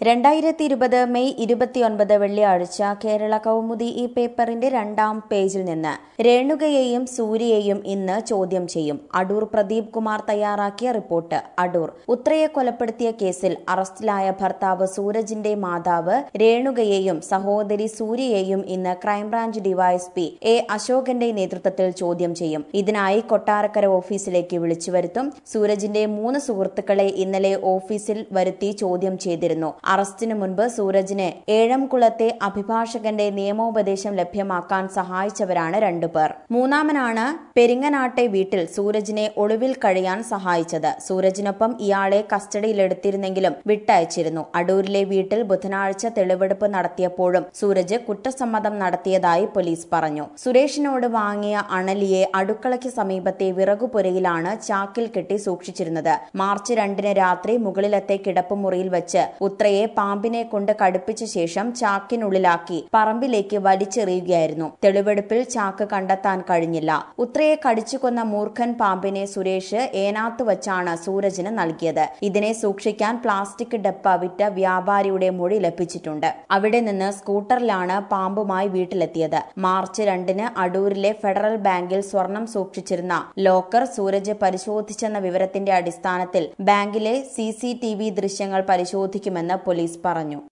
രണ്ടായിരത്തി ഇരുപത് മെയ് ഇരുപത്തിയൊൻപത് വെള്ളിയാഴ്ച കേരള കൗമുദി ഈ പേപ്പറിന്റെ രണ്ടാം പേജിൽ നിന്ന് രേണുകയെയും സൂര്യയെയും ഇന്ന് ചോദ്യം ചെയ്യും അടൂർ പ്രദീപ് കുമാർ തയ്യാറാക്കിയ റിപ്പോർട്ട് അടൂർ ഉത്രയെ കൊലപ്പെടുത്തിയ കേസിൽ അറസ്റ്റിലായ ഭർത്താവ് സൂരജിന്റെ മാതാവ് രേണുകയെയും സഹോദരി സൂര്യയെയും ഇന്ന് ക്രൈംബ്രാഞ്ച് ഡിവൈഎസ്പി എ അശോകന്റെ നേതൃത്വത്തിൽ ചോദ്യം ചെയ്യും ഇതിനായി കൊട്ടാരക്കര ഓഫീസിലേക്ക് വിളിച്ചു വരുത്തും സൂരജിന്റെ മൂന്ന് സുഹൃത്തുക്കളെ ഇന്നലെ ഓഫീസിൽ വരുത്തി ചോദ്യം ചെയ്തിരുന്നു അറസ്റ്റിന് മുൻപ് സൂരജിന് ഏഴംകുളത്തെ അഭിഭാഷകന്റെ നിയമോപദേശം ലഭ്യമാക്കാൻ സഹായിച്ചവരാണ് രണ്ടുപേർ മൂന്നാമനാണ് പെരിങ്ങനാട്ടെ വീട്ടിൽ സൂരജിനെ ഒളിവിൽ കഴിയാൻ സഹായിച്ചത് സൂരജിനൊപ്പം ഇയാളെ കസ്റ്റഡിയിലെടുത്തിരുന്നെങ്കിലും വിട്ടയച്ചിരുന്നു അടൂരിലെ വീട്ടിൽ ബുധനാഴ്ച തെളിവെടുപ്പ് നടത്തിയപ്പോഴും സൂരജ് കുറ്റസമ്മതം നടത്തിയതായി പോലീസ് പറഞ്ഞു സുരേഷിനോട് വാങ്ങിയ അണലിയെ അടുക്കളയ്ക്ക് സമീപത്തെ വിറകുപുരയിലാണ് ചാക്കിൽ കെട്ടി സൂക്ഷിച്ചിരുന്നത് മാർച്ച് രണ്ടിന് രാത്രി മുകളിലത്തെ കിടപ്പുമുറിയിൽ വെച്ച് ഉത്രയെ പാമ്പിനെ കൊണ്ട് കടുപ്പിച്ച ശേഷം ചാക്കിനുള്ളിലാക്കി പറമ്പിലേക്ക് വലിച്ചെറിയുകയായിരുന്നു തെളിവെടുപ്പിൽ ചാക്ക് കണ്ടെത്താൻ കഴിഞ്ഞില്ല ഉത്രയെ കടിച്ചു കൊന്ന മൂർഖൻ പാമ്പിനെ സുരേഷ് ഏനാത്ത് വച്ചാണ് സൂരജിന് നൽകിയത് ഇതിനെ സൂക്ഷിക്കാൻ പ്ലാസ്റ്റിക് ഡപ്പ വിറ്റ വ്യാപാരിയുടെ മൊഴി ലഭിച്ചിട്ടുണ്ട് അവിടെ നിന്ന് സ്കൂട്ടറിലാണ് പാമ്പുമായി വീട്ടിലെത്തിയത് മാർച്ച് രണ്ടിന് അടൂരിലെ ഫെഡറൽ ബാങ്കിൽ സ്വർണം സൂക്ഷിച്ചിരുന്ന ലോക്കർ സൂരജ് പരിശോധിച്ചെന്ന വിവരത്തിന്റെ അടിസ്ഥാനത്തിൽ ബാങ്കിലെ സി ദൃശ്യങ്ങൾ പരിശോധിക്കുമെന്ന് പോലീസ് പറഞ്ഞു